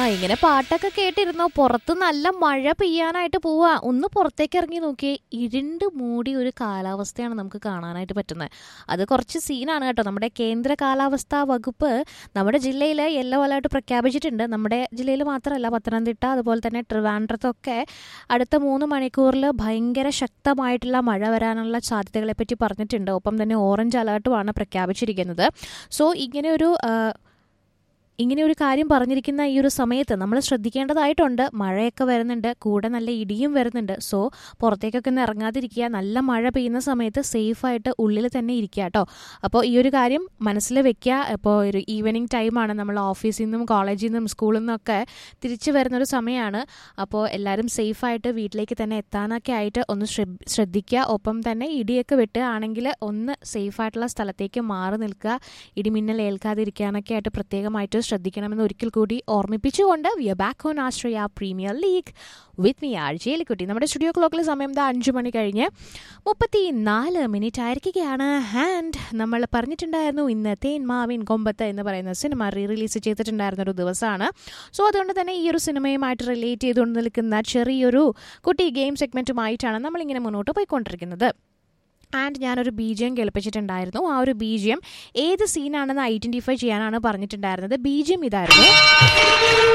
ഇങ്ങനെ പാട്ടൊക്കെ കേട്ടിരുന്നോ പുറത്ത് നല്ല മഴ പെയ്യാനായിട്ട് പോവാ ഒന്ന് പുറത്തേക്ക് ഇറങ്ങി നോക്കിയേ ഇരുണ്ട് മൂടി ഒരു കാലാവസ്ഥയാണ് നമുക്ക് കാണാനായിട്ട് പറ്റുന്നത് അത് കുറച്ച് സീനാണ് കേട്ടോ നമ്മുടെ കേന്ദ്ര കാലാവസ്ഥാ വകുപ്പ് നമ്മുടെ ജില്ലയിൽ യെല്ലോ അലേർട്ട് പ്രഖ്യാപിച്ചിട്ടുണ്ട് നമ്മുടെ ജില്ലയിൽ മാത്രമല്ല പത്തനംതിട്ട അതുപോലെ തന്നെ ട്രിവാൻഡ്രത്തൊക്കെ അടുത്ത മൂന്ന് മണിക്കൂറിൽ ഭയങ്കര ശക്തമായിട്ടുള്ള മഴ വരാനുള്ള സാധ്യതകളെ പറ്റി പറഞ്ഞിട്ടുണ്ട് ഒപ്പം തന്നെ ഓറഞ്ച് അലേർട്ടുമാണ് പ്രഖ്യാപിച്ചിരിക്കുന്നത് സോ ഇങ്ങനെ ഒരു ആ, ഇങ്ങനെ ഒരു കാര്യം പറഞ്ഞിരിക്കുന്ന ഈ ഒരു സമയത്ത് നമ്മൾ ശ്രദ്ധിക്കേണ്ടതായിട്ടുണ്ട് മഴയൊക്കെ വരുന്നുണ്ട് കൂടെ നല്ല ഇടിയും വരുന്നുണ്ട് സോ പുറത്തേക്കൊക്കെ ഒന്ന് ഇറങ്ങാതിരിക്കുക നല്ല മഴ പെയ്യുന്ന സമയത്ത് സേഫായിട്ട് ഉള്ളിൽ തന്നെ ഇരിക്കുക കേട്ടോ അപ്പോൾ ഈ ഒരു കാര്യം മനസ്സിൽ വെക്കുക ഇപ്പോൾ ഒരു ഈവനിങ് ടൈമാണ് നമ്മൾ ഓഫീസിൽ നിന്നും കോളേജിൽ നിന്നും സ്കൂളിൽ നിന്നൊക്കെ തിരിച്ചു വരുന്നൊരു സമയമാണ് അപ്പോൾ എല്ലാവരും സേഫായിട്ട് വീട്ടിലേക്ക് തന്നെ എത്താനൊക്കെ ആയിട്ട് ഒന്ന് ശ്രദ്ധ- ശ്രദ്ധിക്കുക ഒപ്പം തന്നെ ഇടിയൊക്കെ വിട്ടുകയാണെങ്കിൽ ഒന്ന് സേഫായിട്ടുള്ള സ്ഥലത്തേക്ക് മാറി നിൽക്കുക ഇടിമിന്നൽ ഏൽക്കാതിരിക്കാനൊക്കെ ആയിട്ട് പ്രത്യേകമായിട്ട് ശ്രദ്ധിക്കണമെന്ന് ഒരിക്കൽ കൂടി ഓർമ്മിപ്പിച്ചുകൊണ്ട് we are back on Ashraya premier league with me R ജയിലിക്കുട്ടി നമ്മുടെ സ്റ്റുഡിയോ ക്ലോക്കിലെ സമയം ദാ അഞ്ചു മണി കഴിഞ്ഞ് മുപ്പത്തി നാല് മിനിറ്റ് ആയിരിക്കുകയാണ് ആൻഡ് നമ്മൾ പറഞ്ഞിട്ടുണ്ടായിരുന്നു ഇന്ന് തേൻ മാവിൻ കൊമ്പത്ത് എന്ന് പറയുന്ന സിനിമ റീ റിലീസ് ചെയ്തിട്ടുണ്ടായിരുന്ന ഒരു ദിവസമാണ് സോ അതുകൊണ്ട് തന്നെ ഈ ഒരു സിനിമയുമായിട്ട് റിലേറ്റ് ചെയ്തുകൊണ്ട് നിൽക്കുന്ന ചെറിയൊരു കുട്ടി ഗെയിം സെഗ്മെൻറ്റുമായിട്ടാണ് നമ്മളിങ്ങനെ മുന്നോട്ട് പോയിക്കൊണ്ടിരിക്കുന്നത് ആൻഡ് ഞാനൊരു ബി ജി എം കേൾപ്പിച്ചിട്ടുണ്ടായിരുന്നു ആ ഒരു ബി ജി എം ഏത് സീനാണെന്ന് ഐഡൻറ്റിഫൈ ചെയ്യാനാണ് പറഞ്ഞിട്ടുണ്ടായിരുന്നത് ബി ജി എം ഇതായിരുന്നു